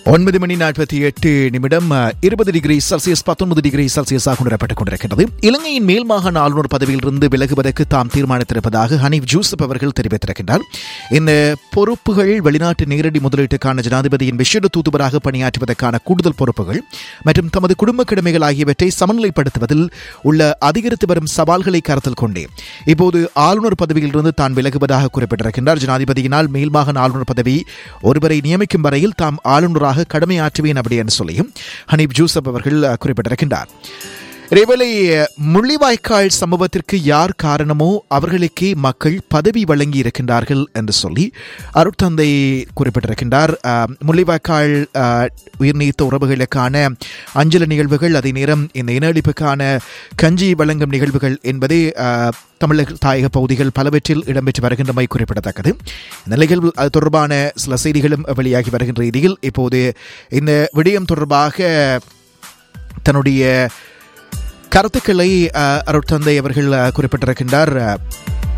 ஒன்பது மணி நாற்பத்தி எட்டு நிமிடம் இருபது டிகிரி செல்சியஸ் பத்தொன்பது டிகிரி செல்சியஸாக உணரப்பட்டுக் கொண்டிருக்கின்றது இலங்கையின் மேல் மாகாண ஆளுநர் பதவியிலிருந்து விலகுவதற்கு தாம் தீர்மானித்திருப்பதாக ஹனீப் ஜூசப் அவர்கள் தெரிவித்திருக்கின்றார் இந்த பொறுப்புகள் வெளிநாட்டு நேரடி முதலீட்டுக்கான ஜனாதிபதியின் விசேட தூதுவராக பணியாற்றுவதற்கான கூடுதல் பொறுப்புகள் மற்றும் தமது குடும்ப கடமைகள் ஆகியவற்றை சமநிலைப்படுத்துவதில் உள்ள அதிகரித்து வரும் சவால்களை கருத்தில் கொண்டே இப்போது ஆளுநர் பதவியிலிருந்து தான் விலகுவதாக குறிப்பிட்டிருக்கின்றார் ஜனாதிபதியினால் மேல் மாகாண ஆளுநர் பதவி ஒருவரை நியமிக்கும் வரையில் தாம் ஆளுநராக கடமையாற்றுவேன் அப்படி என்று சொல்லியும் ஹனீப் ஜூசப் அவர்கள் அஹ், குறிப்பிட்டிருக்கின்றார் இதேவேளை முள்ளிவாய்க்கால் சம்பவத்திற்கு யார் காரணமோ அவர்களுக்கே மக்கள் பதவி வழங்கி இருக்கின்றார்கள் என்று சொல்லி அருட்தந்தை குறிப்பிட்டிருக்கின்றார் அஹ், முள்ளிவாய்க்கால் அஹ், உயிர்நீத்த உறவுகளுக்கான அஞ்சலி நிகழ்வுகள் அதே நேரம் இந்த இன அழிப்புக்கான கஞ்சி வழங்கும் நிகழ்வுகள் என்பதே அஹ், தமிழக தாயக பகுதிகள் பலவற்றில் இடம்பெற்று வருகின்றமை குறிப்பிடத்தக்கது இந்த நிலையில் அது தொடர்பான சில செய்திகளும் வெளியாகி வருகின்ற ரீதியில் இப்போது இந்த விடயம் தொடர்பாக தன்னுடைய கருத்துக்களை அஹ், அருட்தந்தை அவர்கள் அஹ், குறிப்பிட்டிருக்கின்றார் அஹ்,